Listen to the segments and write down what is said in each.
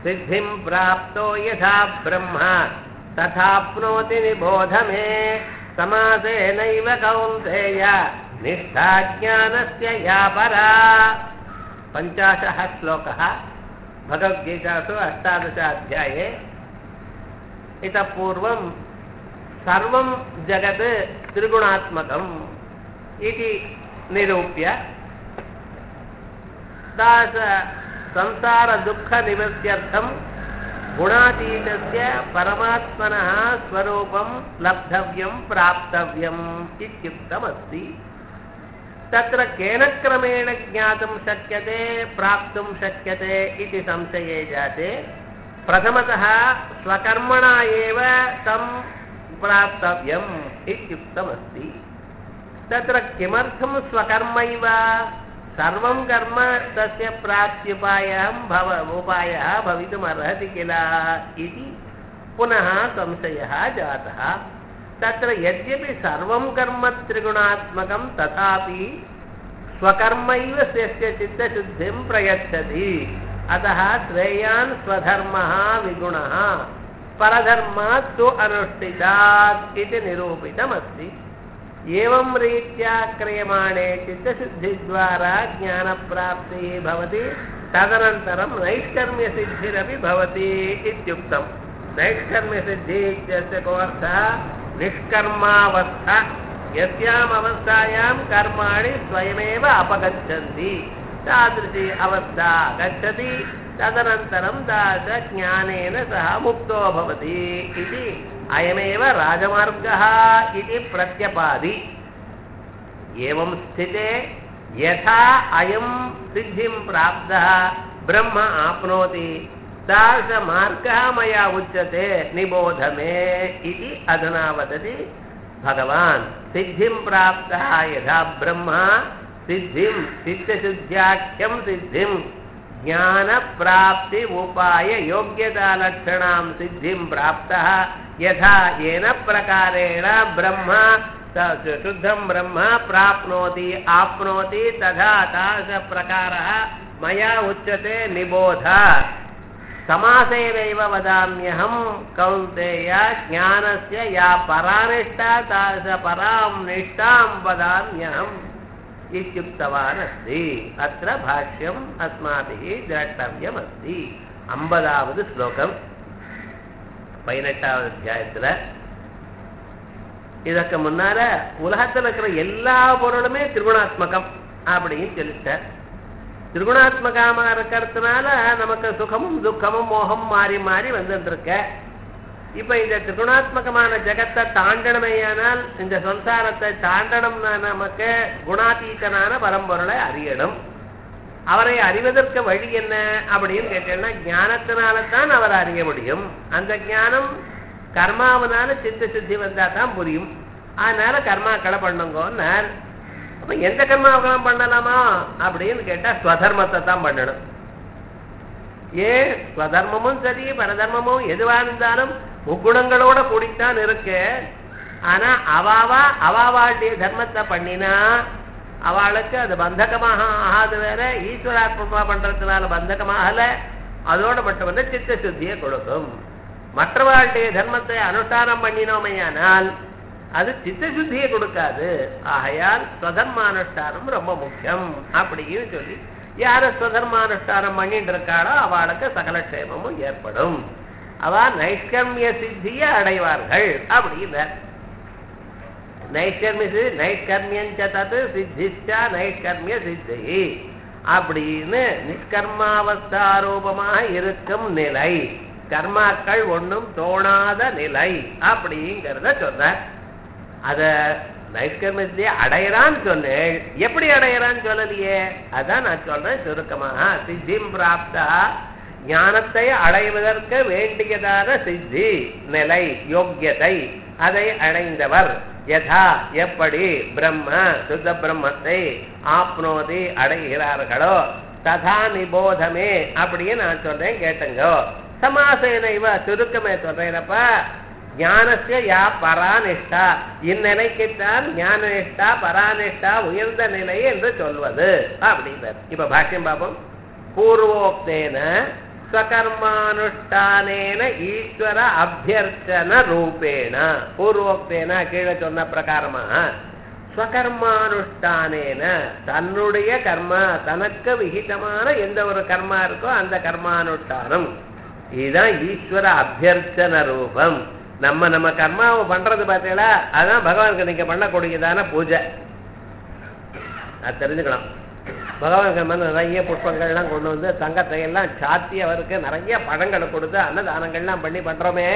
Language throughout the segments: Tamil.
सिद्धिं प्राप्तो यथा ब्रह्म तथाप्नोति निबोध मे समासेनैव कौन्तेय निष्ठा ज्ञानस्य या परा पञ्चाशः श्लोकः भगवद्गीतासु अष्टादशाध्याये इतः पूर्वं सर्वं जगत् त्रिगुणात्मकम् इति निरूप्य दास संसारदुःखनिवृत्त्यर्थं गुणातीतस्य परमात्मनः स्वरूपं लब्धव्यं प्राप्तव्यम् इत्युक्तमस्ति तत्र केन क्रमेण ज्ञातुं शक्यते प्राप्तुं शक्यते इति संशये जाते प्रथमतः स्वकर्मणा एव तं प्राप्तव्यम् इत्युक्तमस्ति तत्र किमर्थं स्वकर्मैव सर्वं कर्म तस्य प्राप्त्युपायः भव उपायः भवितुमर्हति किल इति पुनः संशयः जातः तत्र यद्यपि सर्वं कर्म त्रिगुणात्मकं तथापि स्वकर्मैव स्वस्य चित्तशुद्धिं प्रयच्छति अतः श्रेयान् स्वधर्मः विगुणः परधर्मात् तु अनुष्ठितात् इति निरूपितमस्ति एवं रीत्या क्रियमाणे चित्तशुद्धिद्वारा ज्ञानप्राप्तिः भवति तदनन्तरं नैष्कर्म्यसिद्धिरपि भवति इत्युक्तम् नैष्कर्म्यसिद्धिः इत्यस्य को अर्थः निष्कर्मावस्था यस्याम् अवस्थायां कर्माणि स्वयमेव अपगच्छन्ति तादृशी अवस्था गच्छति तदनन्तरं तादृश ज्ञानेन सह मुक्तो भवति इति अयमेव राजमार्गः इति प्रत्यपादि एवं स्थिते यथा अयं सिद्धिं प्राप्तः ब्रह्म आप्नोति तादृशमार्गः मया उच्यते निबोध मे इति अधुना वदति भगवान् सिद्धिं प्राप्तः यथा ब्रह्म सिद्धिं चित्तशुद्ध्याख्यं सिद्धिं ज्ञानप्राप्ति उपाय योग्यतालक्षणां सिद्धिं प्राप्तः यथा येन प्रकारेण ब्रह्म शुद्धं ब्रह्म प्राप्नोति आप्नोति तथा तादृशप्रकारः मया उच्यते निबोध समासेनैव वदाम्यहं कौन्तेय ज्ञानस्य या परानिष्ठा तादृशपरां निष्ठां वदाम्यहम् इत्युक्तवान् अस्ति अत्र भाष्यम् अस्माभिः द्रष्टव्यमस्ति ஐம்பதாவது ஸ்லோகம் பதினெட்டாவது அத்தியாயத்தில் இதற்கு முன்னால உலகத்தில் இருக்கிற எல்லா பொருளுமே திரிகுணாத்மகம் அப்படின்னு சொல்லிட்டார் திரிகுணாத்மகமாக இருக்கிறதுனால நமக்கு சுகமும் துக்கமும் மோகம் மாறி மாறி வந்துட்டு இருக்க இப்ப இந்த திரிகுணாத்மகமான ஜெகத்தை தாண்டனமையானால் இந்த சம்சாரத்தை தாண்டனம்னா நமக்கு குணாதீதனான பரம்பொருளை அறியணும் அவரை அறிவதற்கு வழி என்ன அப்படின்னு கேட்டீங்கன்னா ஞானத்தினால தான் அவரை அறிய முடியும் அந்த ஞானம் கர்மாவனால சித்த சுத்தி வந்தா தான் புரியும் அதனால கர்மாக்களை பண்ணுங்கன்னார் அப்ப எந்த கர்மாவெல்லாம் பண்ணலாமா அப்படின்னு கேட்டா ஸ்வதர்மத்தை தான் பண்ணணும் ஏன் ஸ்வதர்மமும் சரி பரதர்மமும் எதுவா இருந்தாலும் முக்குணங்களோட கூடித்தான் இருக்கு ஆனா அவாவா அவாவாளுடைய தர்மத்தை பண்ணினா அவளுக்கு அது பந்தகமாக ஆகாது வேற ஈஸ்வராத்மகமா பண்றதுனால பந்தகமாகல அதோட மட்டும் வந்து சித்த சுத்தியை கொடுக்கும் மற்றவாளுடைய தர்மத்தை அனுஷ்டானம் பண்ணினோமையானால் அது சித்த சுத்தியை கொடுக்காது ஆகையால் ஸ்வதர்மானுஷ்டானம் ரொம்ப முக்கியம் அப்படின்னு சொல்லி யார ஸ்வதர்மானுஷ்டானம் பண்ணிட்டு இருக்காளோ அவளுக்கு சகல க்ஷேமமும் ஏற்படும் அவ நைஷ்கர்மிய சித்தியை அடைவார்கள் அப்படின்னார் நைஷ்கர்மிய நைஷ்கர்மியஞ்ச தத்து சித்திச்சா நைஷ்கர்மிய சித்தி அப்படின்னு நிஷ்கர்மாவஸ்தாரூபமாக இருக்கும் நிலை கர்மாக்கள் ஒன்றும் தோணாத நிலை அப்படிங்கிறத சொன்னார் அத நைஷ்கர்மத்தை அடையறான்னு சொன்னேன் எப்படி அடையறான்னு சொல்லலையே அதான் நான் சொல்றேன் சுருக்கமாக சித்திம் பிராப்தா ஞானத்தை அடைவதற்கு வேண்டியதான சித்தி நிலை யோக்கியதை அதை அடைந்தவர் யதா எப்படி பிரம்ம சுத்த பிரம்மத்தை ஆப்னோதி அடைகிறார்களோ ததா நிபோதமே அப்படின்னு நான் சொல்றேன் கேட்டுங்கோ சமாசேன இவ சுருக்கமே சொல்றேனப்ப ஞானசிய யா பரானிஷ்டா இந்நிலைக்குத்தான் ஞான நிஷ்டா பரானிஷ்டா உயர்ந்த நிலை என்று சொல்வது அப்படின்னார் இப்ப பாக்கியம் பாபம் பூர்வோக்தேன ஸ்வகர்மானுஷ்டானேன ஈஸ்வர அபியர்ச்சன ரூபேண பூர்வோக்தேன கீழே சொன்ன பிரகாரமா ஸ்வகர்மானுஷ்டானேன தன்னுடைய கர்மா தனக்கு விகிதமான எந்த ஒரு கர்மா இருக்கோ அந்த கர்மானுஷ்டானம் இதுதான் ஈஸ்வர அபியர்ச்சன ரூபம் நம்ம நம்ம கர்மாவை பண்றது பார்த்தீங்களா அதான் பகவானுக்கு நீங்க பண்ணக்கூடியதான பூஜை அது தெரிஞ்சுக்கலாம் பகவானுக்கு நம்ம நிறைய புஷ்பங்கள்லாம் கொண்டு வந்து தங்கத்தை எல்லாம் சாத்தி அவருக்கு நிறைய பழங்களை கொடுத்து அன்னதானங்கள்லாம் பண்ணி பண்றோமே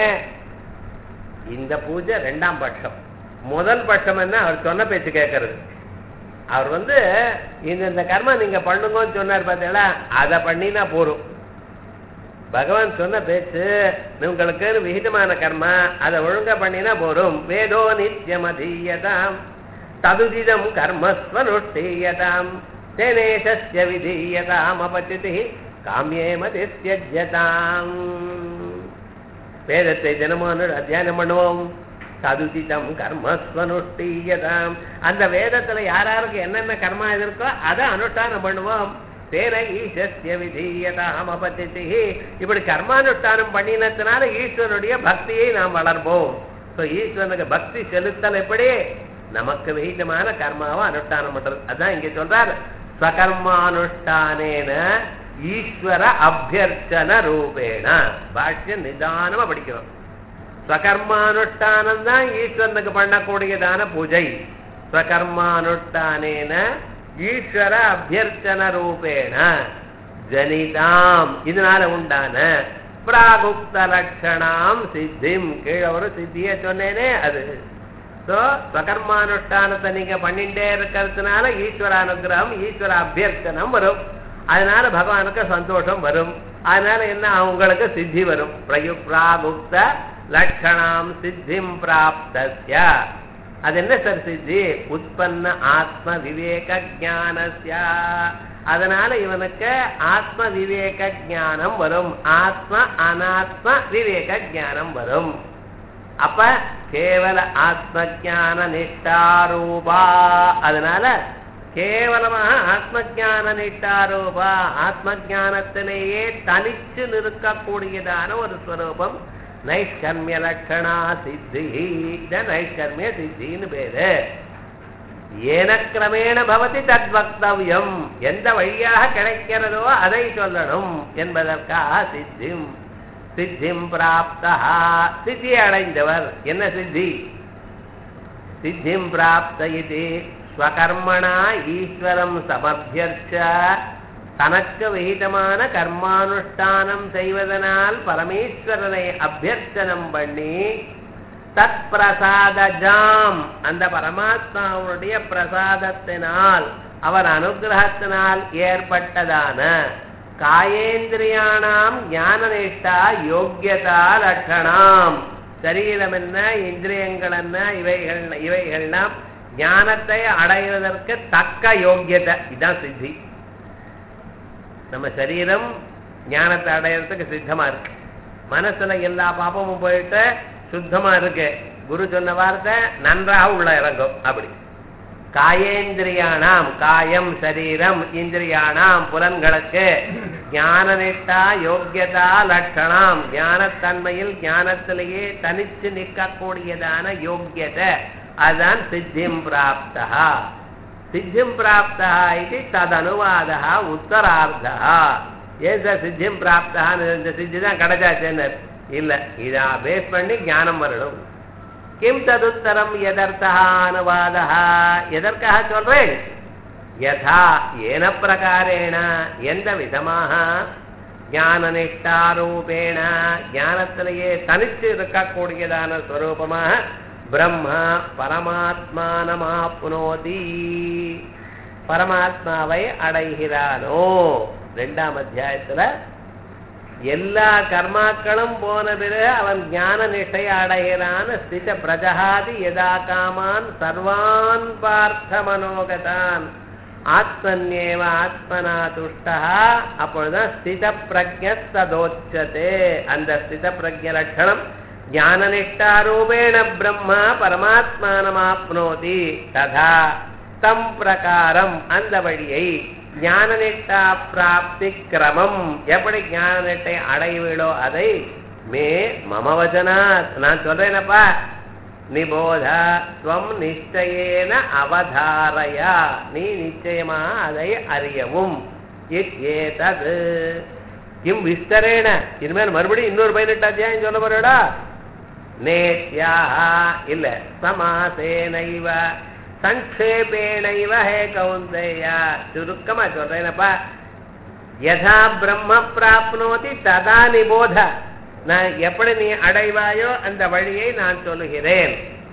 இந்த பூஜை ரெண்டாம் பட்சம் முதல் பட்சம் என்ன அவர் சொன்ன பேச்சு கேட்கறது அவர் வந்து இந்த இந்த கர்மா நீங்க பண்ணுங்கன்னு சொன்னார் பார்த்தீங்களா அதை பண்ணினா போரும் பகவான் சொன்ன பேச்சு உங்களுக்கு விகிதமான கர்மா அதை ஒழுங்கா பண்ணினா போரும் வேதோ நித்தியம் அதீயதாம் ததுதிதம் கர்மஸ்வனுஷ்டீயதாம் தேனேஷஸ்ய விதீயதாம் அபச்சிதி காமியே மதி தியஜ்யதாம் வேதத்தை தினமும் அத்தியானம் பண்ணுவோம் ததுதிதம் கர்மஸ்வனுஷ்டீயதாம் அந்த வேதத்துல யாராருக்கு என்னென்ன கர்மா இருக்கோ அதை அனுஷ்டானம் பண்ணுவோம் தேன ஈசஸ்ய விதீயதாம் அபத்திதி இப்படி கர்மானுஷ்டானம் பண்ணினதுனால ஈஸ்வரனுடைய பக்தியை நாம் வளர்ப்போம் ஸோ ஈஸ்வரனுக்கு பக்தி செலுத்தல் எப்படி நமக்கு விகிதமான கர்மாவை அனுஷ்டானம் பண்றது அதான் இங்க சொல்றார் ஸ்வகர்மானுஷ்டானேன ஈஸ்வர அபியர்ச்சன ரூபேண பாஷ்யம் நிதானமா படிக்கணும் ஸ்வகர்மானுஷ்டானம் தான் ஈஸ்வரனுக்கு பண்ணக்கூடியதான பூஜை ஸ்வகர்மானுஷ்டானேன ஈஸ்வர அபியர்ச்சன ரூபேண ஜனிதாம் இதனால உண்டான பிராகுப்த லட்சணாம் சித்திம் கீழே ஒரு சித்திய சொன்னேனே அது ஸோ ஸ்வகர்மானுஷ்டானத்தை நீங்க பண்ணிட்டே இருக்கிறதுனால ஈஸ்வர அனுகிரகம் ஈஸ்வர அபியர்த்தனம் வரும் அதனால பகவானுக்கு சந்தோஷம் வரும் அதனால என்ன அவங்களுக்கு சித்தி வரும் பிரயுப்ராகுப்த லட்சணாம் சித்திம் பிராப்தஸ்ய அது என்ன சார் சித்தி உற்பன்ன ஆத்ம விவேக ஜானஸ்ய அதனால இவனுக்கு ஆத்ம விவேக ஞானம் வரும் ஆத்ம அனாத்ம விவேக ஞானம் வரும் அப்ப கேவல ஆத்ம ஜான நிஷ்டாரூபா அதனால கேவலமாக ஆத்ம ஜான நிஷ்டாரூபா ஆத்ம ஜானத்திலேயே தனிச்சு நிற்கக்கூடியதான ஒரு ஸ்வரூபம் நைஷ்கர்மிய லட்சணா சித்தி இத நைஷ்கர்மிய சித்தின்னு பேரு ஏன கிரமேண பவதி தத் வக்தவ்யம் எந்த வழியாக கிடைக்கிறதோ அதை சொல்லணும் என்பதற்காக சித்திம் சித்திம் பிராப்தா சித்தி அடைந்தவர் என்ன சித்தி சித்திம் பிராப்த இது ஸ்வகர்மணா ஈஸ்வரம் சமபியர்ச்ச தனக்கு விகிதமான கர்மானுஷ்டானம் செய்வதனால் பரமேஸ்வரனை அபியர்ச்சனம் பண்ணி தத் பிரசாதஜாம் அந்த பரமாத்மாவுடைய பிரசாதத்தினால் அவர் அனுகிரகத்தினால் ஏற்பட்டதான காயேந்திரியானாம் ஞான நிஷ்டா யோக்கியதா லட்சணாம் சரீரம் என்ன இந்திரியங்கள் என்ன இவைகள் இவைகள்லாம் ஞானத்தை அடைவதற்கு தக்க யோக்கியதை இதுதான் சித்தி நம்ம சரீரம் ஞானத்தை அடையிறதுக்கு சித்தமா இருக்கு மனசுல எல்லா பாப்பமும் போயிட்டு சுத்தமா இருக்கு குரு சொன்ன வார்த்தை நன்றாக உள்ள இறங்கும் அப்படி காயேந்திரியானாம் காயம் சரீரம் இந்திரியானாம் புலன்களுக்கு ஞானனிட்டா யோக்கியதா லட்சணம் ஞானத்தன்மையில் ஞானத்திலேயே தனிச்சு நிற்கக்கூடியதான யோக்கியதை அதுதான் சித்திம் பிராப்தா சித்திம் பிராப்தா இது ததனுவாதா உத்தரார்த்தா ஏன் சார் சித்திம் பிராப்தான்னு இந்த சித்தி தான் கிடைச்சாச்சுன்னு இல்ல இதை பேஸ் பண்ணி ஞானம் வரணும் கிம் ததுத்தரம் எதர்த்தா அனுவாதா எதற்காக சொல்றேன் யதா ஏன பிரகாரேண எந்த விதமாக ஞான நிஷ்டாரூபேண ஞானத்திலேயே தனித்து இருக்கக்கூடியதான ஸ்வரூபமாக பிரம்ம பரமாத்மானமாப்னோதி பரமாத்மாவை அடைகிறானோ ரெண்டாம் அத்தியாயத்துல எல்லா கர்மாக்களும் போன பிறகு அவன் ஞான நிஷ்டை அடைகிறான் ஸ்தித பிரஜகாதி யதா காமான் சர்வான் பார்த்த மனோகதான் ஆத்மன்யேவ ஆத்மனா துஷ்டா அப்பொழுதுதான் ஸ்தித பிரஜத்ததோச்சதே அந்த ஸ்தித பிரஜ லட்சணம் ஞான நிஷ்டாரூபேண பிரம்ம பரமாத்மானமாப்னோதி ததா தம் பிரகாரம் அந்த வழியை ஞான நிட்டா பிராப்தி கிரமம் எப்படி ஞான நிட்டை அடைவீளோ அதை மே மம வச்சனாத் நான் சொல்றேனப்பா நிபோத துவம் நிச்சயேன அவதாரயா நீ நிச்சயமா அதை அறியவும் ஏதது கிம் விஸ்தரேன இனிமேல் மறுபடியும் இன்னொரு பதினெட்டு அத்தியாயம் சொல்ல போறடா நேத்யா இல்ல சமாசேனைவ சங்கேபேணைவ ஹே கௌந்தேயா சுருக்கமா சொல்றேனப்பா யதா பிரம்ம பிராப்னோதி ததா நிபோத நான் எப்படி நீ அடைவாயோ அந்த வழியை நான் சொல்லுகிறேன்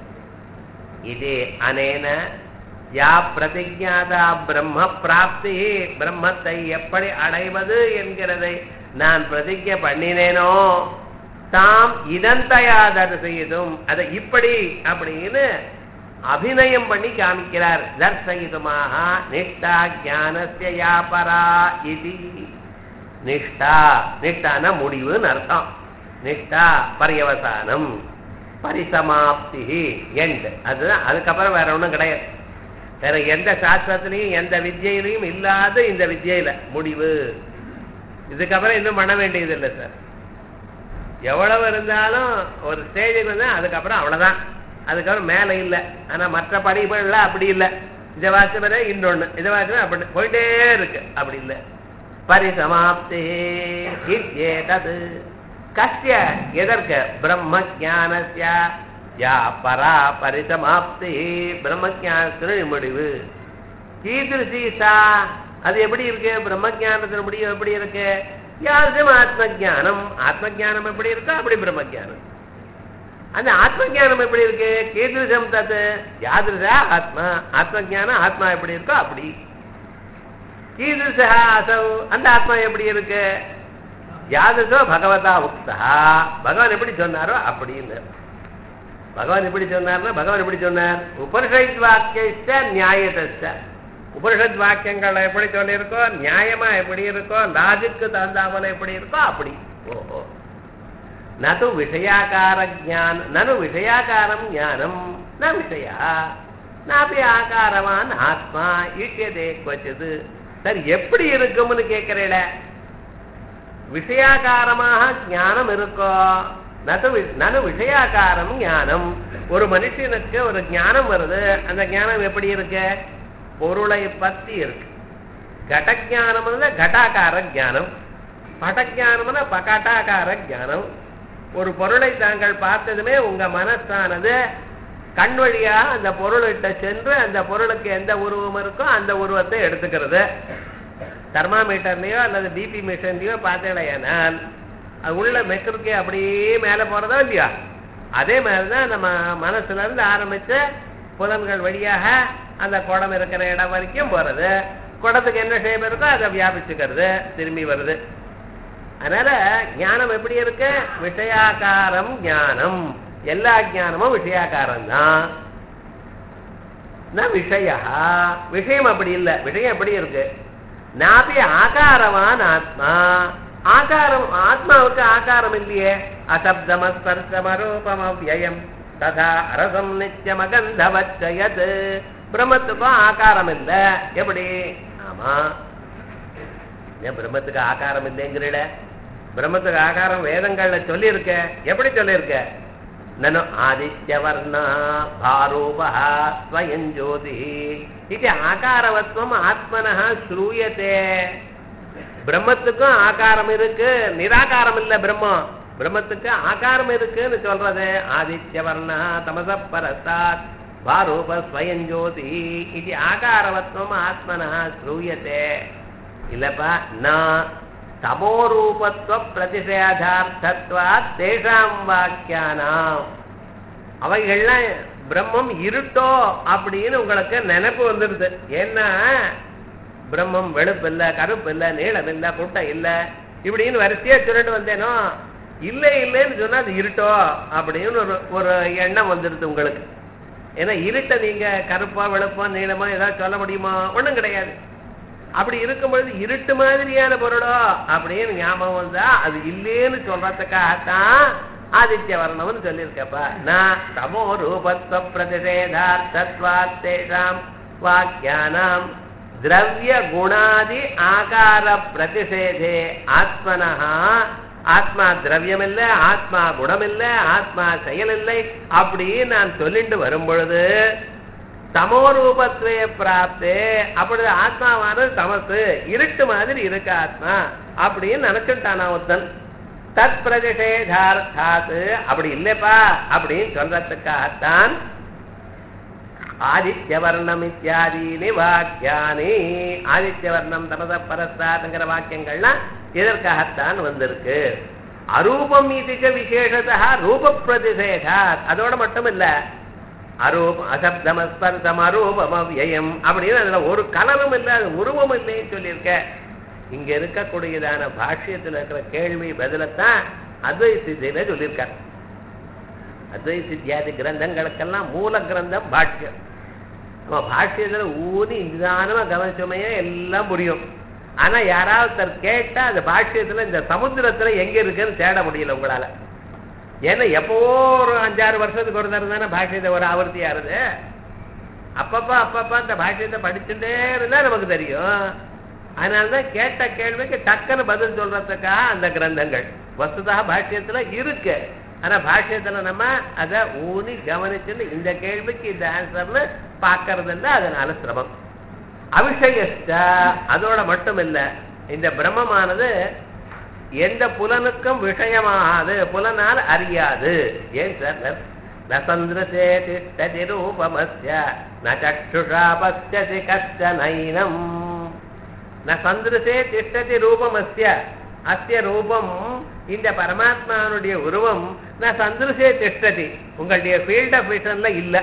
இது அனேன யா பிரதிஜாதா பிரம்ம பிராப்தி பிரம்மத்தை எப்படி அடைவது என்கிறதை நான் பிரதிஜை பண்ணினேனோ தாம் இதந்தையா தரிசெய்தும் அதை இப்படி அப்படின்னு அபிநயம் பண்ணி காமிக்கிறார் தர்சயிதுமாக நிஷ்டா ஞானஸ்ய யாபரா இது நிஷ்டா நிஷ்டான முடிவுன்னு அர்த்தம் நிஷ்டா பரியவசானம் பரிசமாப்தி எண்ட் அதுதான் அதுக்கப்புறம் வேற ஒண்ணும் கிடையாது வேற எந்த சாஸ்திரத்திலையும் எந்த வித்யிலையும் இல்லாத இந்த வித்யில முடிவு இதுக்கப்புறம் இன்னும் பண்ண வேண்டியது இல்லை சார் எவ்வளவு இருந்தாலும் ஒரு ஸ்டேஜுக்கு வந்து அதுக்கப்புறம் அவ்வளவுதான் அதுக்கப்புறம் மேல இல்லை ஆனா மற்ற படிப்புகள்லாம் அப்படி இல்லை இதை வாசிப்பதே இன்னொன்னு இதை வாசிப்பது அப்படி போயிட்டே இருக்கு அப்படி இல்லை பரிசமாப்தி இத்யேதத் கஸ்ய எதற்கு பிரம்ம ஜானஸ்ய யா பரா பரிசமாப்தி பிரம்ம ஜானத்தின் முடிவு கீதிருசி சா அது எப்படி இருக்கு பிரம்ம ஜானத்தின் முடிவு எப்படி இருக்கு யாருக்கும் ஆத்ம ஜானம் ஆத்ம ஜானம் எப்படி இருக்கோ அப்படி பிரம்ம ஜானம் அந்த ஆத்ம ஜானம் எப்படி இருக்கு கீதிருஷம் தத்து யாதிருஷா ஆத்மா ஆத்ம ஜானம் ஆத்மா எப்படி இருக்கோ அப்படி கீதிருஷா அசௌ அந்த ஆத்மா எப்படி இருக்கு யாதசோ பகவதா உக்தா பகவான் எப்படி சொன்னாரோ அப்படின்னு பகவான் எப்படி சொன்னார்னா பகவான் எப்படி சொன்னார் உபனிஷத் வாக்கிய நியாயத்த உபனிஷத் வாக்கியங்கள் எப்படி சொல்லியிருக்கோ நியாயமா எப்படி இருக்கோ லாஜிக்கு தகுந்தாமல் எப்படி இருக்கோ அப்படி ஓஹோ நது விஷயாக்கார ஜான நனு விஷயாக்காரம் ஞானம் ந விஷயா நாபி ஆகாரவான் ஆத்மா ஈட்டியதே கொச்சது சரி எப்படி இருக்கும்னு கேட்கிறேட விஷயாகாரமாக ஞானம் இருக்கோ நது நனு விஷயாகாரம் ஞானம் ஒரு மனுஷனுக்கு ஒரு ஞானம் வருது அந்த ஞானம் எப்படி இருக்கு பொருளை பத்தி இருக்கு கடஜானம் கட்டாக்கார ஜானம் படஜானம்னா பகட்டாக்கார ஜானம் ஒரு பொருளை தாங்கள் பார்த்ததுமே உங்க மனசானது கண் வழியா அந்த பொருள்கிட்ட சென்று அந்த பொருளுக்கு எந்த உருவம் இருக்கோ அந்த உருவத்தை எடுத்துக்கிறது தெர்மாமீட்டர்லயோ அல்லது பிபி மிஷின்லயோ பார்த்தேனால் அது உள்ள மெக்கருக்கு அப்படியே மேலே போறதோ இல்லையா அதே மாதிரிதான் நம்ம மனசுல இருந்து ஆரம்பிச்ச புலன்கள் வழியாக அந்த குடம் இருக்கிற இடம் வரைக்கும் போறது குடத்துக்கு என்ன ஷேப் இருக்கோ அதை வியாபிச்சுக்கிறது திரும்பி வருது அதனால ஞானம் எப்படி இருக்கு விஷயாக்காரம் ஞானம் எல்லா ஞானமும் விஷயாக்காரம் தான் விஷயா விஷயம் அப்படி இல்லை விஷயம் எப்படி இருக்கு நாபி ஆகாரவான் ஆத்மா ஆகாரம் ஆத்மாவுக்கு ஆகாரம் இல்லையே அசப்தமஸ்பர்சமரூபம் அவ்வயம் ததா ரசம் நித்தியம் அகந்தவச்சயத் பிரம்மத்துக்கும் ஆகாரம் இல்ல எப்படி ஆமா ஏன் பிரம்மத்துக்கு ஆகாரம் இல்லைங்கிறீட பிரம்மத்துக்கு ஆகாரம் வேதங்கள்ல சொல்லியிருக்க எப்படி சொல்லியிருக்க நனு ஆதித்யவர்ணா பாரூபா ஸ்வயம் ஜோதி இது ஆகாரவத்வம் ஆத்மனः ஸ்ரூயத்தே பிரம்மத்துக்கும் ஆகாரம் இருக்கு நிராகாரம் இல்ல பிரம்மம் பிரம்மத்துக்கு ஆகாரம் இருக்குன்னு சொல்றது ஆதித்யவர்ணா தமச பரஸ்தாத் பாரூப ஸ்வயம் ஜோதி இது ஆகாரவத்வம் ஆத்மனः ஸ்ரூயத்தே இல்லப்பா நான் தமோரூபத்துவ பிரதிஷேதார்த்தத்வா தேஷாம் வாக்கியானாம் அவைகள்லாம் பிரம்மம் இருட்டோ அப்படின்னு உங்களுக்கு நினைப்பு வந்துடுது ஏன்னா பிரம்மம் வெளுப்பு இல்ல கருப்பு இல்ல நீளம் இல்ல குட்டை இல்ல இப்படின்னு வரிசையா சொல்லிட்டு வந்தேனோ இல்லை இல்லைன்னு சொன்னா அது இருட்டோ அப்படின்னு ஒரு ஒரு எண்ணம் வந்துடுது உங்களுக்கு ஏன்னா இருட்டை நீங்க கருப்பா வெளுப்போ நீளமோ ஏதாவது சொல்ல முடியுமா ஒண்ணும் கிடையாது அப்படி இருக்கும் பொழுது இருட்டு மாதிரியான பொருளோ அப்படின்னு ஞாபகம் வந்தா அது இல்லேன்னு சொல்றதுக்காகத்தான் ஆதித்ய வர்ணம்னு சொல்லியிருக்கப்பா நான் தமோ ரூபத்துவ பிரதிஷேதார்த்தத்வாத்தேஷாம் வாக்கியானாம் திரவிய குணாதி ஆகார பிரதிஷேதே ஆத்மனஹா ஆத்மா திரவியம் இல்ல ஆத்மா குணம் இல்ல ஆத்மா செயல் இல்லை அப்படின்னு நான் சொல்லிட்டு வரும் பொழுது தமோரூபத்வே பிராப்தே அப்பொழுது ஆத்மாவானது தமசு இருட்டு மாதிரி இருக்கு ஆத்மா அப்படின்னு நினைச்சுட்டானா ஒருத்தன் தத் பிரதிஷேதார்த்தாத்து அப்படி இல்லப்பா அப்படின்னு சொல்றதுக்காகத்தான் ஆதித்யவர்ணம் இத்தியாதீனி வாக்கியானி ஆதித்யவர்ணம் தமத பரஸ்தாதுங்கிற வாக்கியங்கள்லாம் இதற்காகத்தான் வந்திருக்கு அரூபம் இதுக்கு விசேஷதா ரூப பிரதிஷேதாத் அதோட மட்டும் இல்ல அரூபம் அசப்தம் ஸ்பர்சம் அரூபம் அவ்யயம் அப்படின்னு அதுல ஒரு கலரும் இல்லை அது உருவம் இல்லைன்னு சொல்லியிருக்க இங்க இருக்கக்கூடியதான பாஷ்யத்துல இருக்கிற கேள்வி பதிலத்தான் அத்வை சித்தியில சொல்லியிருக்கார் அத்வை சித்தியாதி கிரந்தங்களுக்கெல்லாம் மூல கிரந்தம் பாஷ்யம் நம்ம பாஷ்யத்துல ஊனி நிதானமா கவனிச்சோமே எல்லாம் புரியும் ஆனா யாராவது ஒருத்தர் கேட்டா அந்த பாஷ்யத்துல இந்த சமுத்திரத்துல எங்க இருக்குன்னு தேட முடியல உங்களால ஏன்னா எப்பவோ ஒரு அஞ்சாறு வருஷத்துக்கு ஒரு தரம் தானே பாஷ்யத்தை ஒரு ஆவர்த்தி ஆறுது அப்பப்ப அப்பப்ப அந்த பாஷ்யத்தை படிச்சுட்டே இருந்தா நமக்கு தெரியும் அதனாலதான் கேட்ட கேள்விக்கு டக்குன்னு பதில் சொல்றதுக்காக அந்த கிரந்தங்கள் வஸ்துதா பாஷ்யத்துல இருக்கு ஆனா பாஷ்யத்துல நம்ம அதை ஊனி கவனிச்சுன்னு இந்த கேள்விக்கு இந்த ஆன்சர்னு பாக்குறது இல்லை அதனால சிரமம் அபிஷயஸ்ட அதோட மட்டும் இல்ல இந்த பிரம்மமானது எந்த புலனுக்கும் விஷயமாகாது புலனால் அறியாது ஏன் சார் நசந்திரசே திஷ்டதி ரூபமஸ்ய ந சக்ஷுஷா பஸ்யதி கஷ்டனைனம் ந சந்திரசே திஷ்டதி ரூபமஸ்ய அஸ்ய ரூபம் இந்த பரமாத்மானுடைய உருவம் நான் சந்திரசே திஷ்டதி உங்களுடைய ஃபீல்ட் ஆஃப் விஷன்ல இல்ல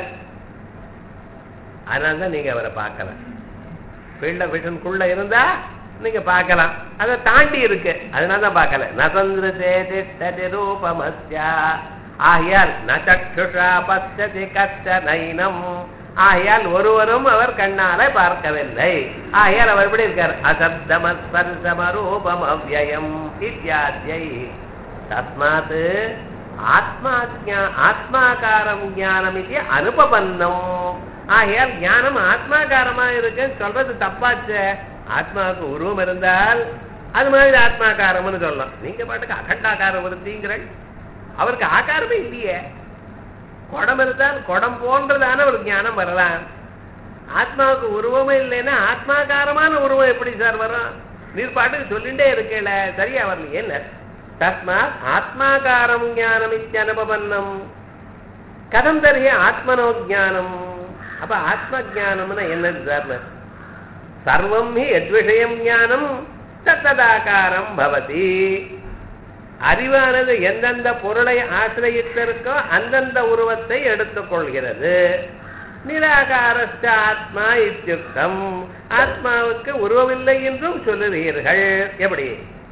அதனால தான் நீங்க அவரை பார்க்கலாம் ஃபீல்ட் ஆஃப் விஷனுக்குள்ள இருந்தா நீங்க பார்க்கலாம் அதை தாண்டி இருக்கு அதனால தான் பார்க்கல நசந்திரசே திஷ்டதி ரூபமஸ்ய ஆகையால் ந சக்ஷுஷா பஸ்யதி கஷ்ட நைனம் ஆகையால் ஒருவரும் அவர் கண்ணால பார்க்கவில்லை ஆகையால் அவர் எப்படி இருக்கார் அசப்தமஸ்பர்சமரூபம் அவ்வயம் இத்தியாத்யை தஸ்மாத் ஆத்மா ஆத்மாகாரம் ஞானம் இது அனுபவன்னம் ஆகையால் ஞானம் ஆத்மாகாரமா இருக்குன்னு சொல்றது தப்பாச்சு ஆத்மாவுக்கு உருவம் இருந்தால் அது மாதிரி ஆத்மாகாரம்னு சொல்லலாம் நீங்க பாட்டுக்கு அகண்டாகார விருத்திங்கிற அவருக்கு ஆகாரமே இல்லையே குடம் இருந்தால் குடம் போன்றதான ஒரு ஞானம் வரலாம் ஆத்மாவுக்கு உருவமே இல்லைன்னா ஆத்மாகாரமான உருவம் எப்படி சார் வரும் நீர் பாட்டுக்கு சொல்லிட்டே இருக்கல சரியா வரலையே இல்ல தஸ்மாத் ஆத்மாகாரம் ஞானம் இத்தியனுபவன்னம் கதம் தருகே ஆத்மனோ ஜானம் அப்ப ஆத்ம ஜானம்னா என்னது சார் சர்வம் ஹி எத்விஷயம் ஞானம் தத்ததாகாரம் பவதி அறிவானது எந்தெந்த பொருளை ஆசிரியத்திற்கோ அந்தந்த உருவத்தை எடுத்துக்கொள்கிறது நிராகாரஸ்ட ஆத்மா இத்தியுக்தம் ஆத்மாவுக்கு உருவமில்லை என்றும் சொல்லுவீர்கள் எப்படி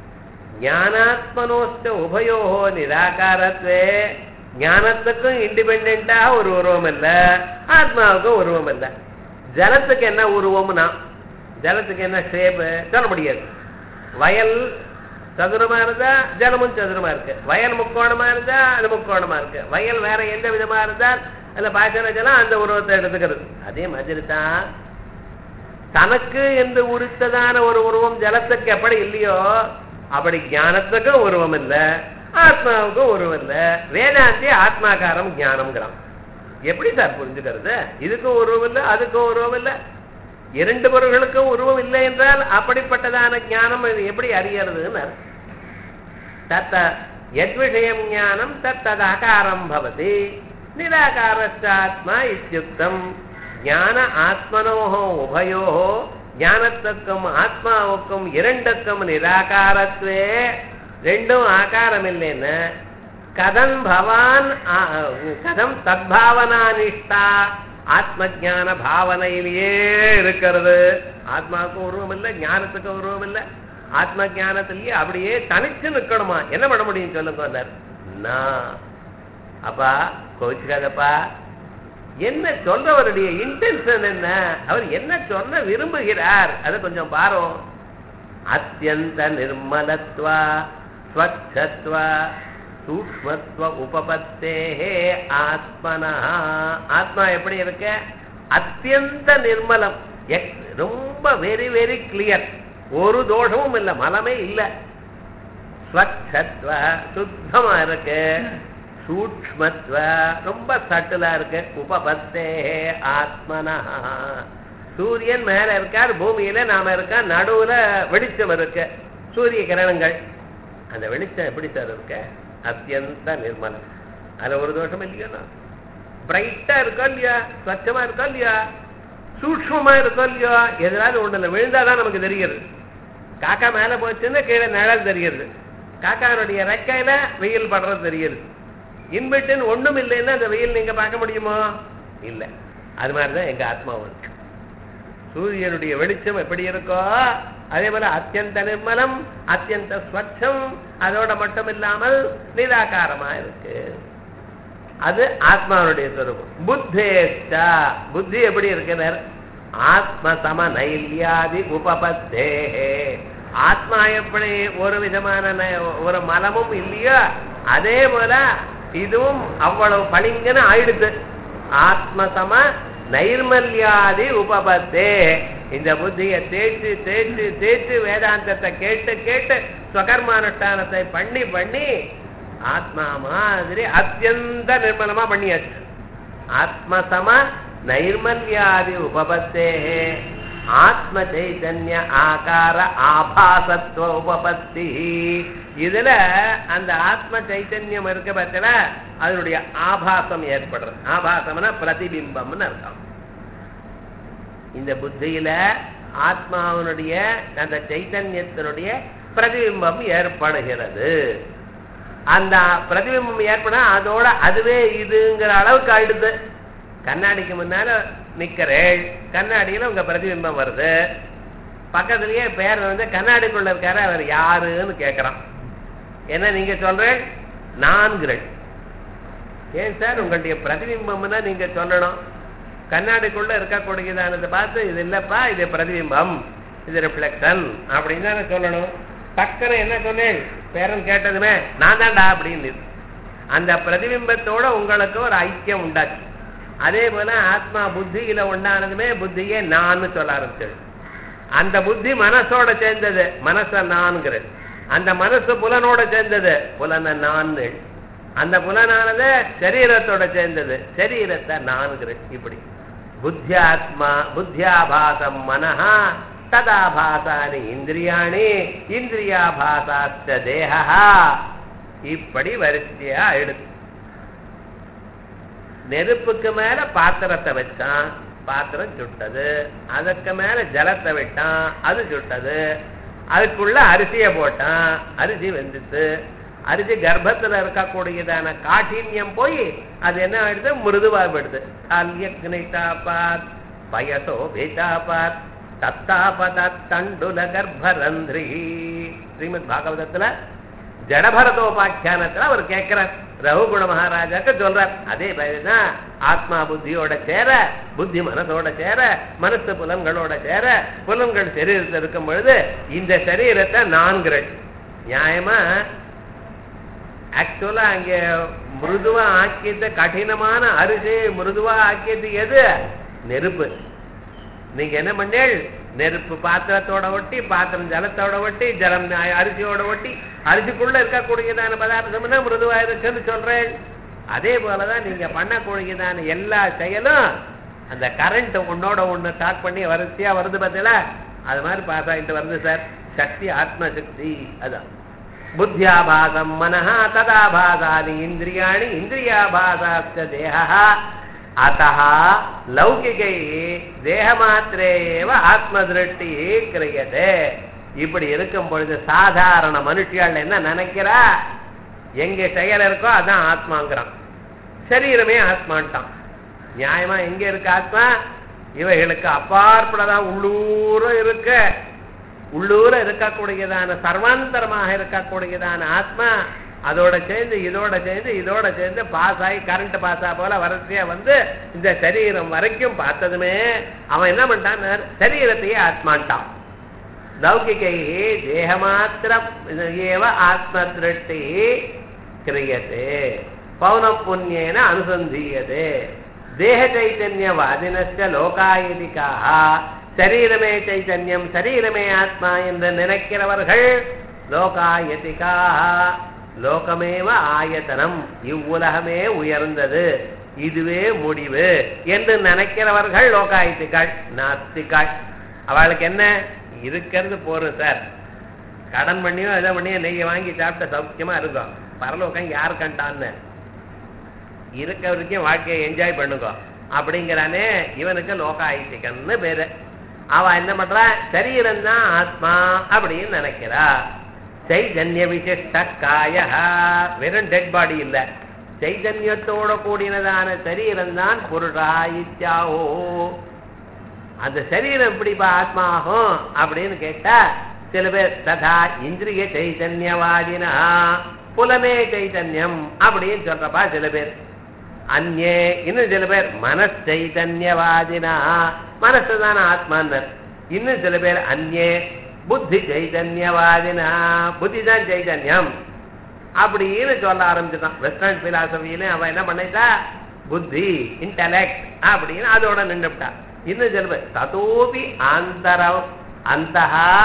ஞானாத்மனோஸ்ட உபயோகோ நிராகாரத்வே ஞானத்துக்கும் இண்டிபெண்டா ஒரு உருவம் இல்ல ஆத்மாவுக்கும் உருவம் இல்ல ஜலத்துக்கு என்ன உருவம்னா ஜலத்துக்கு என்ன ஷேப்பு சொல்ல முடியாது வயல் சதுரமா இருந்தா ஜலமும் சதுரமா இருக்கு வயல் முக்கோணமா இருந்தா அது முக்கோணமா இருக்கு வயல் வேற எந்த விதமா இருந்தால் அந்த பாசன ஜலம் அந்த உருவத்தை எடுத்துக்கிறது அதே மாதிரி தான் தனக்கு என்று உரித்ததான ஒரு உருவம் ஜலத்துக்கு எப்படி இல்லையோ அப்படி ஞானத்துக்கும் உருவம் இல்ல ஆத்மாவுக்கும் உருவம் இல்ல வேதாந்தி ஆத்மாகாரம் ஞானம்ங்கிறான் எப்படி சார் புரிஞ்சுக்கிறது இதுக்கும் உருவம் இல்லை அதுக்கும் உருவம் இல்லை இரண்டு பொருள்களுக்கும் உருவம் இல்லை என்றால் அப்படிப்பட்டதான ஞானம் இது எப்படி அறியறதுன்னு தத்த எத்விஷயம் ஞானம் தத்தது அகாரம் பவதி நிராகாரஸ்டாத்மா இத்தியுக்தம் ஞான ஆத்மனோஹோ உபயோகோ ஞானத்துக்கும் ஆத்மாவுக்கும் இரண்டுக்கும் நிராகாரத்வே ரெண்டும் ஆகாரம் இல்லைன்னு கதம் பவான் கதம் சத்பாவனானிஷ்டா ஆத்ம ஜான பாவனையிலேயே இருக்கிறது ஆத்மாவுக்கு உருவம் இல்லை ஞானத்துக்கு உருவம் இல்லை ஆத்ம ஜானத்திலேயே அப்படியே தனிச்சு நிக்கணுமா என்ன பண்ண முடியும் சொல்லுங்க நான் அப்பா கோச்சுக்காதப்பா என்ன சொல்றவருடைய இன்டென்ஷன் என்ன அவர் என்ன சொல்ல விரும்புகிறார் அதை கொஞ்சம் பாரு அத்தியந்த நிர்மலத்வா ஸ்வச்சத்வா சூக்மத்துவ உபபத்தேஹே ஆத்மனா ஆத்மா எப்படி இருக்க அத்தியந்த நிர்மலம் எக்- ரொம்ப வெரி வெரி கிளியர் ஒரு தோஷமும் இல்லை மலமே இல்லை ஸ்வச்சத்வ சுத்தமா இருக்கு சூக்ஷ்மத்வ ரொம்ப சட்டிலா இருக்கு உபபத்தே ஆத்மனா சூரியன் மேல இருக்கார் பூமியில நாம இருக்கா நடுவுல வெளிச்சம் இருக்கு சூரிய கிரணங்கள் அந்த வெளிச்சம் எப்படி சார் இருக்கு அத்தியந்த நிர்மலம் அதுல ஒரு தோஷம் இல்லையா பிரைட்டா இருக்கா இல்லையா ஸ்வச்சமா இருக்கா இல்லையா சூக்ஷ்மமா இருக்கா இல்லையா எதாவது ஒண்ணுல விழுந்தாதான் நமக்கு தெரிகிறது காக்கா மேல போச்சுன்னா கீழே நிழல் தெரிகிறது காக்கானுடைய ரெக்கையில வெயில் படுறது தெரியுது இன்பிட்டுன்னு ஒண்ணும் இல்லைன்னா அந்த வெயில் நீங்க பார்க்க முடியுமோ இல்ல அது மாதிரிதான் எங்க ஆத்மாவும் இருக்கு சூரியனுடைய வெளிச்சம் எப்படி இருக்கோ அதே போல அத்தியந்த நிர்மலம் அத்தியந்த ஸ்வச்சம் அதோட மட்டும் இல்லாமல் நிராகாரமா இருக்கு அது ஆத்மாவுடைய சொரூபம் புத்தேஷ்டா புத்தி எப்படி இருக்கிறார் ஆத்ம சம நைல்யாதி உபபத்தே ஆத்மா எப்படி ஒரு விதமான ந- ஒரு மலமும் இல்லையோ அதே போல இதுவும் அவ்வளவு பளிங்கன்னு ஆயிடுது ஆத்ம சம நைர்மல்யாதி உபபத்தே இந்த புத்தியை தேய்ச்சு தேய்ச்சு தேய்ச்சு வேதாந்தத்தை கேட்டு கேட்டு ஸ்வகர்மானுஷ்டானத்தை பண்ணி பண்ணி ஆத்மா மாதிரி அத்தியந்த நிர்மலமா பண்ணியாச்சு ஆத்மசம நைர்மல்யாதி உபபத்தே ஆத்ம சைதன்ய ஆகார ஆபாசத்துவ உபபத்தி இதுல அந்த ஆத்ம சைத்தன்யம் இருக்க பட்சல அதனுடைய ஆபாசம் ஏற்படுறது ஆபாசம்னா பிரதிபிம்பம்னு அர்த்தம் இந்த புத்தியில ஆத்மாவனுடைய அந்த சைத்தன்யத்தினுடைய பிரதிபிம்பம் ஏற்படுகிறது அந்த பிரதிபிம்பம் ஏற்பட அதோட அதுவே இதுங்கிற அளவுக்கு ஆயிடுது கண்ணாடிக்கு முன்னால நிக்கிறேள் கண்ணாடியில உங்க பிரதிபிம்பம் வருது பக்கத்துலயே பேர் வந்து கண்ணாடிக்குள்ள இருக்காரு அவர் யாருன்னு கேக்குறான் என்ன நீங்க சொல்றேன் நான்கிறேன் ஏன் சார் உங்களுடைய பிரதிபிம்பம்னா நீங்க சொல்லணும் கண்ணாடிக்குள்ள இருக்கக்கூடியதானதை பார்த்து இது இல்லப்பா இது பிரதிபிம்பம் இது ரிஃப்ளெக்ஷன் அப்படின்னு தானே சொல்லணும் டக்குன்னு என்ன சொன்னேன் பேரன் கேட்டதுமே நான் தான்டா அப்படின்னு அந்த பிரதிபிம்பத்தோட உங்களுக்கு ஒரு ஐக்கியம் உண்டாச்சு அதே போல ஆத்மா புத்தியில உண்டானதுமே புத்தியே நான் சொல்ல ஆரம்பிச்சது அந்த புத்தி மனசோட சேர்ந்தது மனச நான்கிறது அந்த மனசு புலனோட சேர்ந்தது புலன நான் அந்த புலனானது சரீரத்தோட சேர்ந்தது சரீரத்தை நான்கிறது இப்படி புத்தியாத்மா புத்தியாபாசம் மனஹா ததாபாசானி இந்திரியாணி இந்திரியாபாசாச்ச தேகா இப்படி வரிசையா எடுத்து நெருப்புக்கு மேல பாத்திரத்தை வச்சான் பாத்திரம் சுட்டது அதுக்கு மேல ஜலத்தை விட்டான் அது சுட்டது அதுக்குள்ள அரிசியை போட்டான் அரிசி வெந்துச்சு அரிசி கர்ப்பத்துல இருக்கக்கூடியதான காഠின்யம் போய் அது என்ன ஆயிடுது மிருதுவா போயிடுது கால்யக்னிதாபாத் பயசோ பேதாபாத் தத்தாபத தண்டுல கர்ப்பரந்திரி ஸ்ரீமத் பாகவதத்துல ஜடபரதோபாக்கியானத்துல அவர் கேட்கிறார் ரகுகுண மகாராஜாக்கு சொல்றார் அதே தான் ஆத்மா புத்தியோட சேர புத்தி மனசோட சேர மனசு புலன்களோட சேர புலன்கள் சரீரத்தில் இருக்கும் பொழுது இந்த சரீரத்தை நான்கிறேன் நியாயமா ஆக்சுவலா அங்க மிருதுவா ஆக்கியது கடினமான அரிசி மிருதுவா ஆக்கியது எது நெருப்பு நீங்க என்ன பண்ணேள் நெருப்பு பாத்திரத்தோட ஒட்டி பாத்திரம் ஜலத்தோட ஒட்டி ஜலம் அரிசியோட ஒட்டி அரிசிக்குள்ள இருக்கக்கூடியதான பதார்த்தம்னா மிருதுவா இருக்குன்னு சொல்றேன் அதே போலதான் நீங்க பண்ணக்கூடியதான எல்லா செயலும் அந்த கரண்ட் உன்னோட ஒண்ணு டாக் பண்ணி வரிசையா வருது பார்த்தீங்களா அது மாதிரி பாஸ் ஆகிட்டு வருது சார் சக்தி ஆத்ம சக்தி அதான் புத்தியாபாசம் மனஹா ததாபாசானி இந்திரியாணி இந்திரியாபாசாச்ச தேகா அத்தः லௌகிகை தேகமாத்திரேவ ஆத்மதிருஷ்டி கிரியதே இப்படி இருக்கும் பொழுது சாதாரண மனுஷியால் என்ன நினைக்கிறா எங்க செயல் இருக்கோ அதான் ஆத்மாங்கிறான் சரீரமே ஆத்மான்ட்டான் நியாயமா எங்க இருக்கு ஆத்மா இவைகளுக்கு அப்பாற்படதான் உள்ளூர இருக்க உள்ளூர இருக்கக்கூடியதான சர்வாந்தரமாக இருக்கக்கூடியதான ஆத்மா அதோட சேர்ந்து இதோட சேர்ந்து இதோட சேர்ந்து பாஸ் ஆகி கரண்ட் பாஸ் ஆ போல வரிசையா வந்து இந்த சரீரம் வரைக்கும் பார்த்ததுமே அவன் என்ன பண்ணிட்டான் சரீரத்தையே ஆத்மான்ட்டான் லௌகிகை தேகமாத்திரம் ஏவ ஆத்ம திருஷ்டி கிரியதே பௌன புண்ணியேன அனுசந்தீயதே தேக சைத்தன்யவாதினஸ்ய லோகாயதிக்காக சரீரமே சைத்தன்யம் சரீரமே ஆத்மா என்று நினைக்கிறவர்கள் லோகாயதிகா லோகமேவ ஆயத்தனம் இவ்வுலகமே உயர்ந்தது இதுவே முடிவு என்று நினைக்கிறவர்கள் லோகாயத்திகள் நாஸ்திகள் அவளுக்கு என்ன இருக்கிறது போறோம் சார் கடன் பண்ணியோ எதை பண்ணியோ நெய்யை வாங்கி சாப்பிட்ட சௌக்கியமா இருக்கும் பரலோகம் யார் கண்டான்னு இருக்க வரைக்கும் வாழ்க்கையை என்ஜாய் பண்ணுங்க அப்படிங்கிறானே இவனுக்கு லோகாயுத்திகன்னு பேரு அவ என்ன பண்றா சரீரம் தான் ஆத்மா அப்படின்னு நினைக்கிறா சைதன்ய விசிஷ்ட காய வெறும் டெட் பாடி இல்ல சைதன்யத்தோட கூடினதான சரீரம் தான் பொருளா இச்சாவோ அந்த சரீரம் எப்படிப்பா ஆத்மா ஆகும் அப்படின்னு கேட்டா சில பேர் ததா இந்திரிய சைதன்யவாதினா புலமே சைதன்யம் அப்படின்னு சொல்றப்பா சில பேர் அந்நே இன்னும் சில பேர் மனஸ் சைதன்யவாதினா மனசு தானே ஆத்மான்னர் இன்னும் சில பேர் அந்நே புத்தி சைதன்யவாதினா புத்தி தான் சைதன்யம் அப்படின்னு சொல்ல ஆரம்பிச்சுட்டான் வெஸ்டர்ன் பிலாசபியில அவன் என்ன பண்ணிட்டா புத்தி இன்டலெக்ட் அப்படின்னு அதோட நின்றுட்டா இன்னும் சில பேர் ததோபி ஆந்தரம் அந்த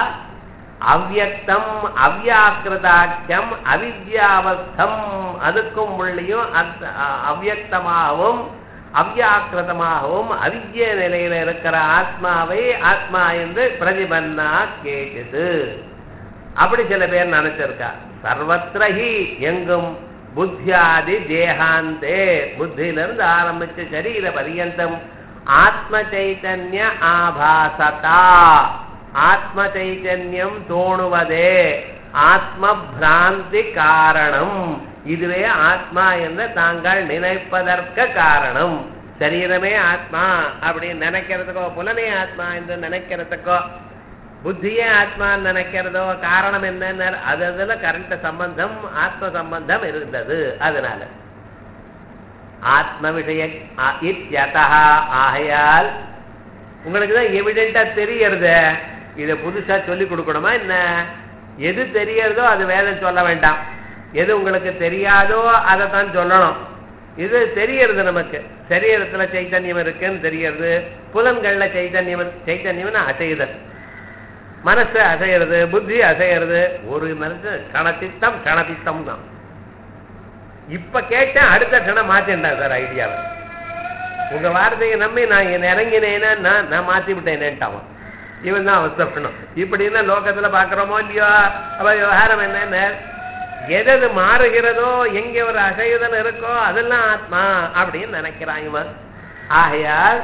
அவ்யக்தம் அவ்யாக்கிருதாக்கியம் அவித்யாவஸ்தம் அதுக்கும் உள்ளியும் அந்த அவ்யக்தமாகவும் அவ்யாக்கிருதமாகவும் அவித்ய நிலையில இருக்கிற ஆத்மாவை ஆத்மா என்று பிரதிபன்னா கேட்டது அப்படி சில பேர் நினைச்சிருக்கா சர்வத்திரஹி எங்கும் புத்தியாதி தேகாந்தே புத்தியிலிருந்து ஆரம்பிச்ச சரீர பரியந்தம் ஆத்ம சைத்தன்ய ஆபாசதா ஆத்ம சைத்தன்யம் தோணுவதே ஆத்ம பிராந்தி காரணம் இதுவே ஆத்மா என்று தாங்கள் நினைப்பதற்கு காரணம் சரீரமே ஆத்மா அப்படின்னு நினைக்கிறதுக்கோ புலனே ஆத்மா என்று நினைக்கிறதுக்கோ புத்தியே ஆத்மான்னு நினைக்கிறதோ காரணம் என்ன அது அதுல கரண்ட் சம்பந்தம் ஆத்ம சம்பந்தம் இருந்தது அதனால ஆத்ம விஷய இத்தியதா ஆகையால் உங்களுக்கு தான் எவிடென்டா தெரியறது இதை புதுசா சொல்லி கொடுக்கணுமா என்ன எது தெரியறதோ அது வேதம் சொல்ல வேண்டாம் எது உங்களுக்கு தெரியாதோ அதை தான் சொல்லணும் இது தெரியறது நமக்கு சரீரத்துல சைத்தன்யம் இருக்குன்னு தெரியறது புலன்கள்ல சைத்தன்யம் சைத்தன்யம்னு அசையுதல் மனசு அசைகிறது புத்தி அசைகிறது ஒரு மனசு கணத்தித்தம் கணத்தித்தம் தான் இப்ப கேட்டேன் அடுத்த கணம் மாத்திட்டேன் சார் ஐடியாவை உங்க வார்த்தையை நம்பி நான் இங்க இறங்கினேன்னா நான் நான் மாத்தி விட்டேனேன்ட்டான் இவன் தான் அவசரப்படணும் இப்படின்னா லோகத்துல பாக்குறோமோ இல்லையோ அப்ப விவகாரம் என்னன்னு எது மாறுகிறதோ எங்க ஒரு அசையுதல் இருக்கோ அதெல்லாம் ஆத்மா அப்படின்னு நினைக்கிறான் இவன் ஆகையால்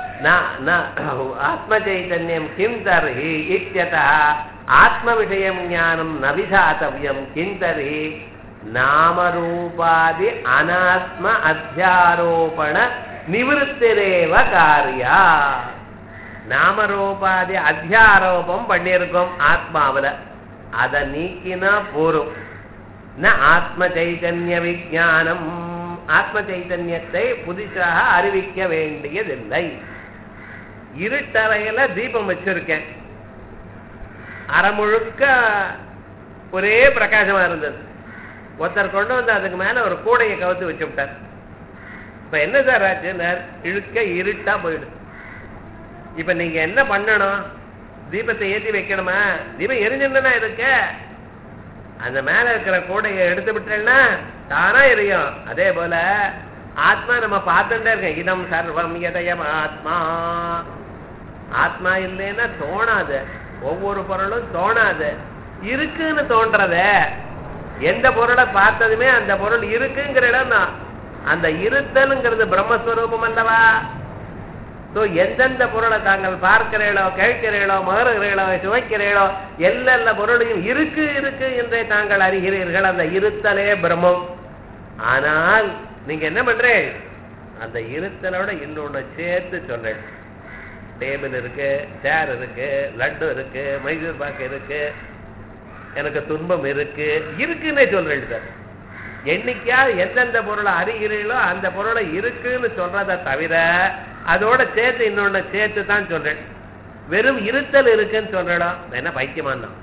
ஆத்ம சைத்தன்யம் கிம் தர்ஹி இத்தியதா ஆத்ம விஷயம் ஞானம் நவிதாத்தவியம் கிம் தர்ஹி நாமரூபாதி அனாத்ம அத்தியாரோபண நிவிருத்திரேவ காரியா நாமரூபாதி அத்தியாரோபம் பண்ணியிருக்கோம் ஆத்மாவில அதை நீக்கினா போரும் ந ஆத்ம சைத்தன்ய விஜானம் ஆத்ம சைத்தன்யத்தை புதுசாக அறிவிக்க வேண்டியதில்லை இருட்டறையில தீபம் வச்சிருக்கேன் அரை முழுக்க ஒரே பிரகாசமா இருந்தது ஒருத்தர் கொண்டு வந்து அதுக்கு மேல ஒரு கூடையை கவுத்து வச்சு விட்டார் இப்ப என்ன சார் ஆச்சுன்னார் இழுக்க இருட்டா போயிடுது இப்ப நீங்க என்ன பண்ணணும் தீபத்தை ஏத்தி வைக்கணுமா தீபம் எரிஞ்சுன்னா இருக்க அந்த மேல இருக்கிற கூடையை எடுத்து விட்டேன்னா தானா எரியும் அதே போல ஆத்மா நம்ம பார்த்துட்டே இருக்கேன் இதம் சர்வம் எதயம் ஆத்மா ஆத்மா இல்லைன்னா தோணாது ஒவ்வொரு பொருளும் தோணாது இருக்குன்னு தோன்றத எந்த பொருளை பார்த்ததுமே அந்த பொருள் இருக்குங்கிற இடம் தான் அந்த இருத்தலுங்கிறது பிரம்மஸ்வரூபம் அல்லவா ஸோ எந்தெந்த பொருளை தாங்கள் பார்க்கிறீர்களோ கேட்கிறீர்களோ மகருகிறீர்களோ சுவைக்கிறீர்களோ எல்லா பொருளையும் இருக்கு இருக்கு என்றே தாங்கள் அறிகிறீர்கள் அந்த இருத்தலே பிரம்மம் ஆனால் நீங்க என்ன பண்றேன் அந்த இருத்தலோட இன்னொன்னு சேர்த்து சொல்றேன் டேபிள் இருக்கு சேர் இருக்கு லட்டு இருக்கு மைசூர் பாக்கு இருக்கு எனக்கு துன்பம் இருக்கு இருக்குன்னே சொல்றேன் சார் என்னைக்காவது எந்தெந்த பொருளை அறிகிறீர்களோ அந்த பொருளை இருக்குன்னு சொல்றதை தவிர அதோட சேர்த்து இன்னொன்னு சேர்த்து தான் சொல்றேன் வெறும் இருத்தல் இருக்குன்னு சொல்றடா என்ன பைத்தியமான் தான்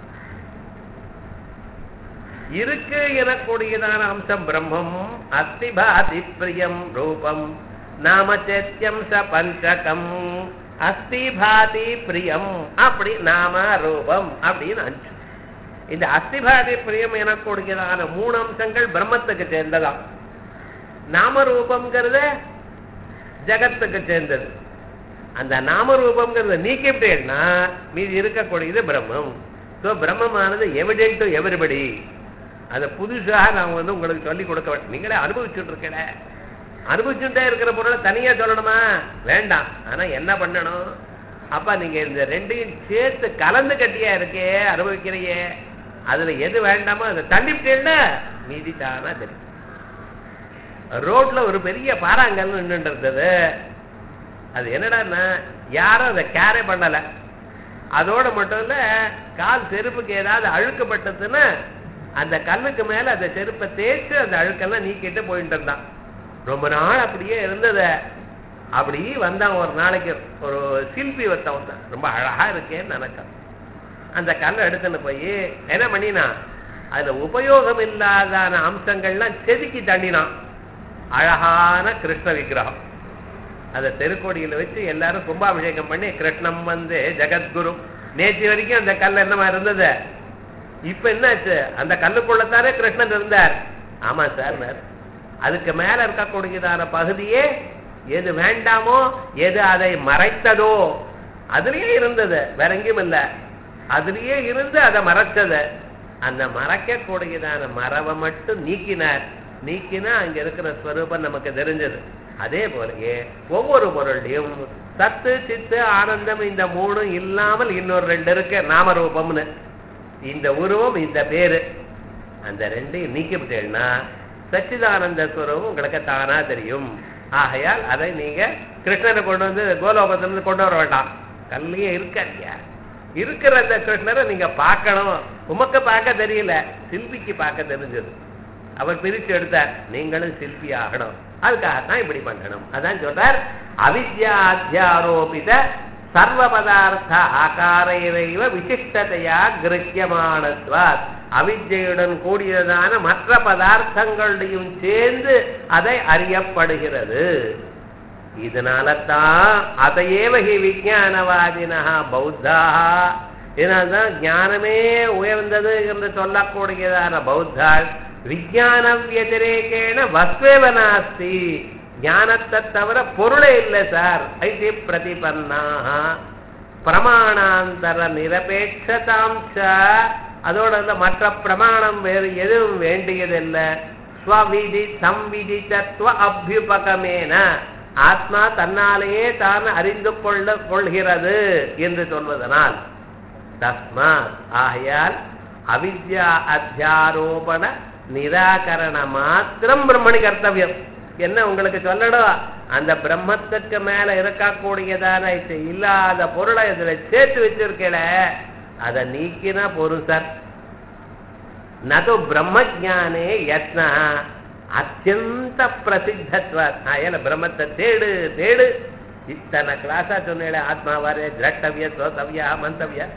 இருக்கு எனக்கூடியதான அம்சம் பிரம்மம் அஸ்திபாதி பிரியம் ரூபம் நாம சேத்தியம் ச பஞ்சகம் அஸ்தி பாதி பிரியம் அப்படி நாம ரூபம் அப்படின்னு அஞ்சு இந்த அஸ்திபாதி பிரியம் எனக்கூடியதான மூணு அம்சங்கள் பிரம்மத்துக்கு சேர்ந்ததாம் நாமரூபம்ங்கிறது ஜகத்துக்கு சேர்ந்தது அந்த நாமரூபம்ங்கிறத நீக்கிட்டேன்னா மீதி இருக்கக்கூடியது பிரம்மம் ஸோ பிரம்மமானது எவிடென்ட் டு எவரிபடி அதை புதுசாக நான் வந்து உங்களுக்கு சொல்லி கொடுக்க வேண்டும் நீங்களே அனுபவிச்சுட்டு இருக்கல அனுபவிச்சுட்டே இருக்கிற பொருளை தனியா சொல்லணுமா வேண்டாம் ஆனா என்ன பண்ணணும் அப்ப நீங்க இந்த ரெண்டையும் சேர்த்து கலந்து கட்டியா இருக்கே அனுபவிக்கிறையே அதுல எது வேண்டாமோ அதை தள்ளிவிட்டேன்னா மீதி தானா தெரியும் ரோட்ல ஒரு பெரிய பாறாங்கல் நின்று இருந்தது அது என்னடான்னா யாரும் அதை கேரே பண்ணல அதோட மட்டும் இல்ல கால் செருப்புக்கு ஏதாவது அழுக்கப்பட்டதுன்னா அந்த கல்லுக்கு மேல அந்த செருப்பை தேய்ச்சு அந்த அழுக்கெல்லாம் நீக்கிட்டு போயிட்டு இருந்தான் ரொம்ப நாள் அப்படியே இருந்தது அப்படி வந்தான் ஒரு நாளைக்கு ஒரு சில்பி ஒருத்தன் வந்தான் ரொம்ப அழகா இருக்கேன்னு நினைச்சான் அந்த கல்லை எடுத்துன்னு போய் என்ன பண்ணினான் அதுல உபயோகம் இல்லாதான அம்சங்கள்லாம் செதுக்கி தண்டினான் அழகான கிருஷ்ண விக்கிரகம் அதை தெருக்கோடியில வச்சு எல்லாரும் கும்பாபிஷேகம் பண்ணி கிருஷ்ணம் வந்து ஜெகத்குரு நேற்று வரைக்கும் அந்த கல் என்னமா இருந்தது இப்ப என்னாச்சு அந்த கல்லுக்குள்ளத்தானே கிருஷ்ணன் இருந்தார் ஆமா சார் அதுக்கு மேல இருக்கக்கூடியதான பகுதியே எது வேண்டாமோ எது அதை மறைத்ததோ அதுலயே இருந்தது வேற எங்கேயும் இல்ல அதுலயே இருந்து அதை மறைச்சது அந்த மறைக்கக்கூடியதான மரவை மட்டும் நீக்கினார் நீக்கினா அங்க இருக்கிற ஸ்வரூபம் நமக்கு தெரிஞ்சது அதே போலயே ஒவ்வொரு பொருளையும் சத்து சித்து ஆனந்தம் இந்த மூணும் இல்லாமல் இன்னொரு ரெண்டு இருக்கு நாமரூபம்னு இந்த உருவம் இந்த பேரு அந்த ரெண்டையும் நீக்கிவிட்டேன்னா சச்சிதானந்த ஸ்வரூபம் உங்களுக்கு தானா தெரியும் ஆகையால் அதை நீங்க கிருஷ்ணனை கொண்டு வந்து கோலோகத்திலிருந்து கொண்டு வர வேண்டாம் கல்லையே இருக்காதியா இருக்கிற அந்த கிருஷ்ணரை நீங்க பார்க்கணும் உமக்கு பார்க்க தெரியல சில்பிக்கு பார்க்க தெரிஞ்சது அவர் பிரிச்சு எடுத்தார் நீங்களும் சிற்பி ஆகணும் அதுக்காகத்தான் இப்படி பண்ணணும் அதான் சொல்றார் அவித்யாத்தியாரோபித சர்வ பதார்த்த ஆகாரைவ விசிஷ்டதையா கிரகியமானத்வாத் அவித்யுடன் கூடியதான மற்ற பதார்த்தங்களையும் சேர்ந்து அதை அறியப்படுகிறது இதனால தான் அதையேவகி விஜயானவாதினா பௌத்தா இதனால்தான் ஞானமே உயர்ந்தது என்று சொல்லக்கூடியதான பௌத்தாள் விஜயான வியதிரேகேன வஸ்வேவ நாஸ்தி ஞானத்தை தவிர பொருளே இல்லை சார் ஐதி பிரதிபன்னாக பிரமாணாந்தர நிரபேட்சதாம் அதோட வந்து மற்ற பிரமாணம் வேறு எதுவும் வேண்டியதில்லை ஸ்வவிதி சம்விதித்தத்துவ அபியுபகமேன ஆத்மா தன்னாலேயே தான் அறிந்து கொள்ள கொள்கிறது என்று சொல்வதனால் தஸ்மா ஆகையால் அவித்யா அத்தியாரோபண நிராகரண மாத்திரம் பிரம்மணி கர்த்தவியம் என்ன உங்களுக்கு சொல்லணும் அந்த பிரம்மத்துக்கு மேல இருக்கக்கூடியதான இல்லாத பொருளை இதுல சேர்த்து வச்சிருக்கல அதை நீக்கினா பொருசர் நது பிரம்மஜானே யத்னா அத்தியந்த பிரசித்தத்வ பிரம்மத்தை தேடு தேடு இத்தனை கிளாஸா சொன்னேன் ஆத்மாவாரே திரட்டவிய சோதவியா மந்தவியா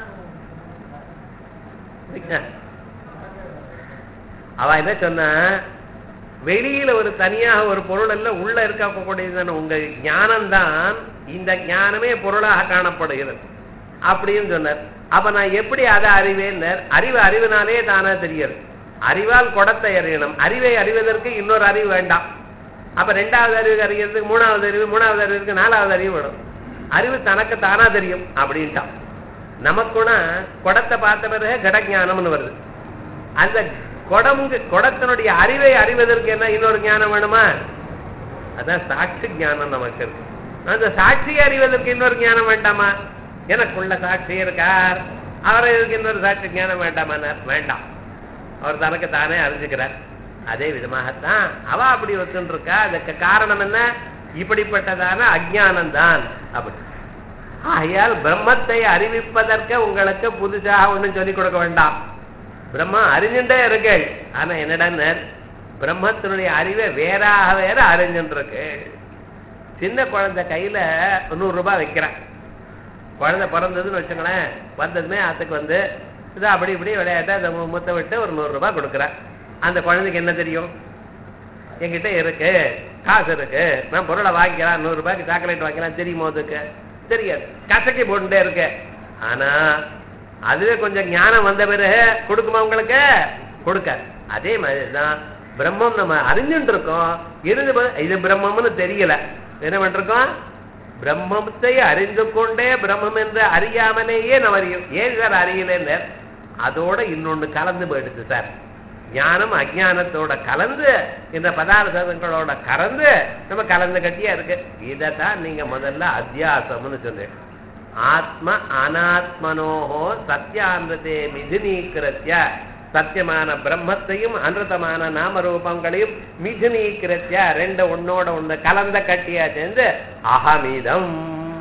அவ என்ன சொன்ன வெளியில ஒரு தனியாக ஒரு பொருள் அல்ல உள்ள இருக்கக்கூடியதான உங்க ஞானம்தான் இந்த ஞானமே பொருளாக காணப்படுகிறது அப்படின்னு சொன்னார் அப்ப நான் எப்படி அதை அறிவேன்னர் அறிவு அறிவினாலே தானா தெரியாது அறிவால் குடத்தை அறியணும் அறிவை அறிவதற்கு இன்னொரு அறிவு வேண்டாம் அப்ப ரெண்டாவது அறிவு அறிகிறதுக்கு மூணாவது அறிவு மூணாவது அறிவுக்கு நாலாவது அறிவு வேணும் அறிவு தனக்கு தானா தெரியும் அப்படின்ட்டான் நமக்குனா குடத்தை பார்த்த பிறகு கடஞானம்னு வருது அந்த குடமுங்க குடத்தினுடைய அறிவை அறிவதற்கு என்ன இன்னொரு ஞானம் வேணுமா அதான் சாட்சி ஞானம் நமக்கு இருக்கு அந்த சாட்சியை அறிவதற்கு இன்னொரு ஞானம் வேண்டாமா எனக்குள்ள சாட்சி இருக்கார் அவரை இதுக்கு இன்னொரு சாட்சி ஞானம் வேண்டாமா வேண்டாம் அவர் தனக்கு தானே அறிஞ்சுக்கிறார் அதே விதமாகத்தான் அவ அப்படி ஒத்துன்னு இருக்கா அதுக்கு காரணம் என்ன இப்படிப்பட்டதான அஜானம் தான் அப்படி ஆகையால் பிரம்மத்தை அறிவிப்பதற்கு உங்களுக்கு புதுசாக ஒன்றும் சொல்லிக் கொடுக்க வேண்டாம் பிரம்மா அறிஞ்சுட்டே இருக்கள் ஆனா என்னடா பிரம்மத்தினுடைய அறிவை வேறாக வேற அறிஞ்சுட்டு இருக்கு சின்ன குழந்தை கையில நூறு ரூபாய் வைக்கிறேன் குழந்தை பிறந்ததுன்னு வச்சுங்களேன் வந்ததுமே அதுக்கு வந்து இது அப்படி இப்படி விளையாட்டு அதை முத்த விட்டு ஒரு நூறு ரூபாய் கொடுக்குறேன் அந்த குழந்தைக்கு என்ன தெரியும் என்கிட்ட இருக்கு காசு இருக்கு நான் பொருளை வாங்கிக்கலாம் நூறு ரூபாய்க்கு சாக்லேட் வாங்கிக்கலாம் தெரியுமோ அதுக்கு தெரியாது கசக்கி போட்டுட்டே இருக்கு ஆனா அதுவே கொஞ்சம் ஞானம் வந்த பிறகு கொடுக்குமா உங்களுக்கு கொடுக்க அதே மாதிரிதான் பிரம்மம் நம்ம அறிஞ்சுட்டு இருக்கோம் இருந்து பா- இது பிரம்மம்னு தெரியல என்ன பண்ணிருக்கோம் பிரம்மத்தை அறிந்து கொண்டே பிரம்மம் என்று அறியாமலேயே நம்ம அறியும் ஏன் சார் அறியலன்னு அதோட இன்னொன்னு கலந்து போயிடுச்சு சார் ஞானம் அஜானத்தோட கலந்து இந்த பதார்த்தங்களோட கலந்து நம்ம கலந்து கட்டியா இருக்கு இதைத்தான் நீங்க முதல்ல அத்தியாசம்னு சொன்னேன் ஆத்ம அனாத்மனோஹோ சத்யாந்ததே மிதுனீக்கிரத்ய சத்தியமான பிரம்மத்தையும் அனுதமான நாமரூபங்களையும் மிதுனீக்கிரத்ய ரெண்டு ஒன்னோட ஒண்ணு கலந்த கட்டியா சேர்ந்து அகமிதம்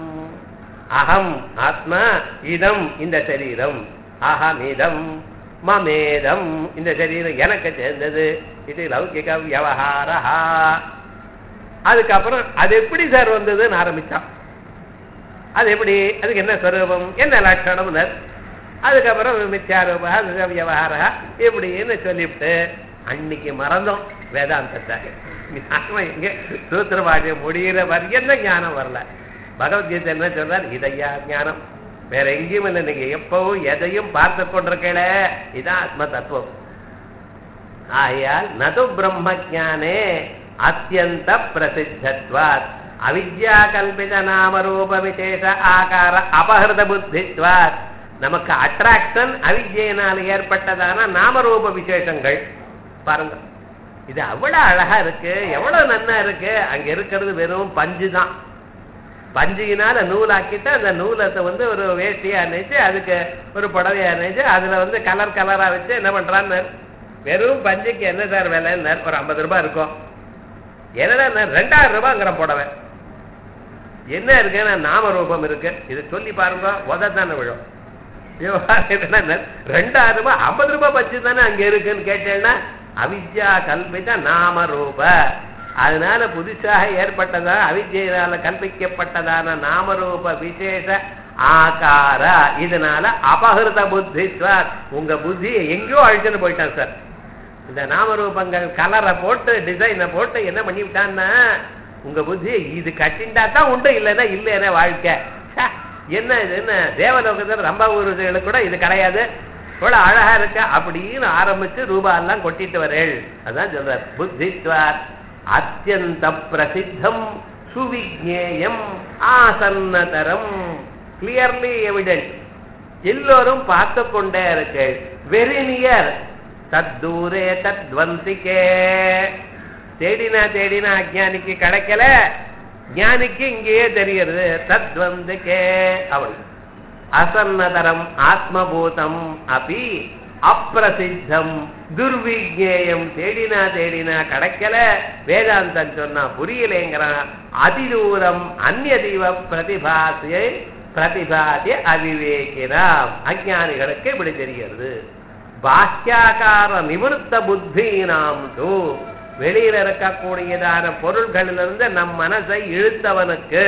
அகம் ஆத்மா இதம் இந்த சரீரம் அகமிதம் மமேதம் இந்த சரீரம் எனக்கு சேர்ந்தது இது லௌகிக வியவஹாரா அதுக்கப்புறம் அது எப்படி சார் வந்ததுன்னு ஆரம்பிச்சான் அது எப்படி அதுக்கு என்ன ஸ்வரூபம் என்ன லட்சணம் அதுக்கப்புறம் மித்யாரூபா வியவஹாரா இப்படின்னு சொல்லிவிட்டு அன்னைக்கு மறந்தோம் வேதாந்தத்தை ஞானம் எங்க சூத்திர பாட்டியம் முடிகிற வரையும் தான் ஞானம் வரல பகவத்கீதை என்ன சொல்றார் இதையா ஞானம் வேற எங்கேயும் இல்லை நீங்க எப்பவும் எதையும் பார்த்து கொண்டிருக்கல இதான் ஆத்ம தத்துவம் ஆயால் நது பிரம்ம ஜானே அத்தியந்த பிரசித்தத்வாத் அவித்யா கல்பித நாமரூப விசேஷ ஆகார அபகிருத புத்தித்வாத் நமக்கு அட்ராக்ஷன் அவித்யினால் ஏற்பட்டதான நாமரூப விசேஷங்கள் பாருங்க இது அவ்வளவு அழகா இருக்கு எவ்வளவு நன்னா இருக்கு அங்க இருக்கிறது வெறும் பஞ்சு தான் பஞ்சியினால நூலாக்கிட்டு அந்த நூலத்தை வந்து ஒரு வேஷ்டியா நினைச்சு அதுக்கு ஒரு புடவையா நினைச்சு அதுல வந்து கலர் கலரா வச்சு என்ன பண்றான்னு வெறும் பஞ்சுக்கு என்ன சார் விலைன்னு ஒரு ஐம்பது ரூபாய் இருக்கும் என்னடா ரெண்டாயிரம் ரூபாய்ங்கிற புடவை என்ன இருக்குன்னா நாம ரூபம் இருக்கு இது சொல்லி பாருங்க உதத்தானே விழும் விவகாரம் என்னன்னா, ரெண்டாயிரம் ரூபாய் ஐம்பது ரூபாய் பச்சு தானே அங்க இருக்குன்னு கேட்டேன்னா அவித்யா கல்பித நாம ரூப அதனால புதுசாக ஏற்பட்டதா அவித்யினால கல்பிக்கப்பட்டதான நாமரூப விசேஷ ஆகார இதனால அபகிருத புத்திஸ்வர் உங்க புத்தியை எங்கேயோ அழிச்சுன்னு போயிட்டான் சார் இந்த நாமரூபங்கள் கலரை போட்டு டிசைனை போட்டு என்ன பண்ணி விட்டான்னா உங்க புத்தி இது கட்டிண்டா தான் உண்டு இல்லைன்னா இல்லைன்னா வாழ்க்கை ச்சே, என்ன இது என்ன தேவலோகத்தில் ரம்ப ஊருகளுக்கு கூட இது கிடையாது இவ்வளவு அழகா இருக்க அப்படின்னு ஆரம்பிச்சு ரூபா எல்லாம் கொட்டிட்டு வரேள் அதான் சொல்றார் புத்தித்வார் அத்தியந்த பிரசித்தம் சுவிஜேயம் ஆசன்னதரம் கிளியர்லி எவிடென்ட் எல்லோரும் பார்த்து கொண்டே இருக்கு வெரி நியர் தத்தூரே தத்வந்திகே தேடினா தேடினா அஜானிக்கு கிடைக்கல ஞானிக்கு இங்கேயே தெரிகிறது தத்வந்திகே அவள் அசன்னதரம் ஆத்மபூதம் அபி அப்பிரசித்தம் துர்விஜேயம் தேடினா தேடினா கிடைக்கல வேதாந்தம் சொன்னா புரியலேங்கிறான் அதிதூரம் அந்நிய தீவ பிரதிபாசியை பிரதிபாதி அவிவேகினாம் அஜானிகளுக்கு இப்படி தெரிகிறது பாக்கியாகார நிவர்த்த புத்தினாம் தூ வெளியில இருக்கக்கூடியதான பொருள்களிலிருந்து நம் மனசை இழுத்தவனுக்கு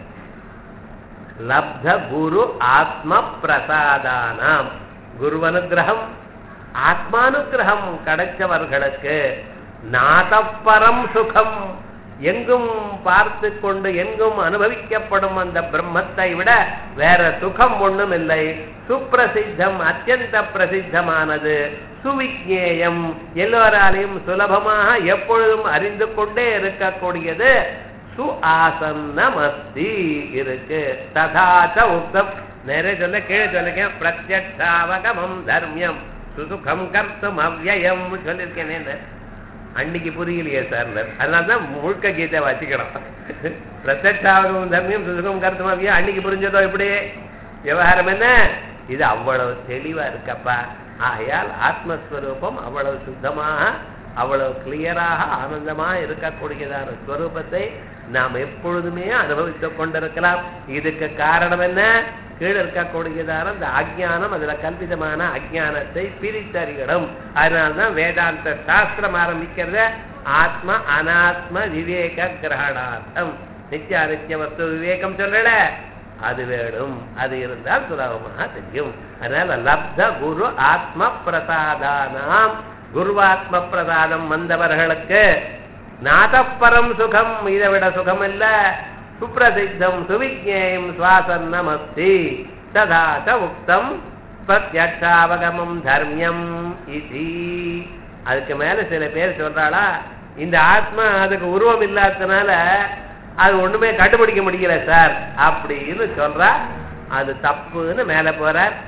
லப்த குரு ஆத்ம பிரசாதானாம் குருவனுகிரகம் ஆத்மானுகிரகம் கிடைச்சவர்களுக்கு நாதப்பரம் சுகம் எங்கும் பார்த்து கொண்டு எங்கும் அனுபவிக்கப்படும் அந்த பிரம்மத்தை விட வேற சுகம் ஒண்ணும் இல்லை சுப்பிரசித்தம் அத்தியந்த பிரசித்தமானது சுவிஜேயம் எல்லோராலையும் சுலபமாக எப்பொழுதும் அறிந்து கொண்டே இருக்கக்கூடியது சு ஆசன்னமஸ்தி இருக்கு ததாச்ச உக்தம் நேரே சொல்ல கீழே சொல்லுங்க பிரத்யக்ஷாவகமம் தர்மியம் சுசுகம் கர்த்தம் அவ்யயம் சொல்லியிருக்கேனே அன்னைக்கு புரியலையே சார் அதனால தான் முழுக்க கீதை வச்சுக்கணும் பிரத்யக்ஷாவகமம் தர்மியம் சுசுகம் கர்த்தம் அவ்யம் அன்னைக்கு புரிஞ்சதோ இப்படி விவகாரம் என்ன இது அவ்வளவு தெளிவா இருக்கப்பா ஆகையால் ஆத்மஸ்வரூபம் அவ்வளவு சுத்தமாக அவ்வளவு கிளியராக ஆனந்தமாக இருக்கக்கூடியதான ஸ்வரூபத்தை நாம் எப்பொழுதுமே அனுபவித்துக் கொண்டிருக்கலாம் இதுக்கு காரணம் என்ன கீழே இருக்கக்கூடியதான இந்த அஜ்ஞானம் அதுல கல்பிதமான அஜ்ஞானத்தை பிரித்தறியணும் அதனால்தான் வேதாந்த சாஸ்திரம் ஆரம்பிக்கிறத ஆத்ம அனாத்ம விவேக கிரகணார்த்தம் நித்திய அனித்திய வஸ்து விவேகம் சொல்லல அது வேணும் அது இருந்தால் சுலபமாக தெரியும் அதனால லப்த குரு ஆத்ம பிரசாதானாம் குருவாத்ம பிரசாதம் வந்தவர்களுக்கு நாதப்பரம் சுகம் இதை விட சுகம் இல்ல சுப்பிரசித்தம் சுவிஜேயம் சுவாசன்னமஸ்தி ததா ச உக்தம் பிரத்யக்ஷாவகமம் தர்மியம் இது அதுக்கு மேல சில பேர் சொல்றாளா இந்த ஆத்மா அதுக்கு உருவம் இல்லாததுனால அது ஒண்ணுமே கண்டுபிடிக்க முடியல சார் அப்படின்னு சொல்றா அது தப்புன்னு மேல போறார்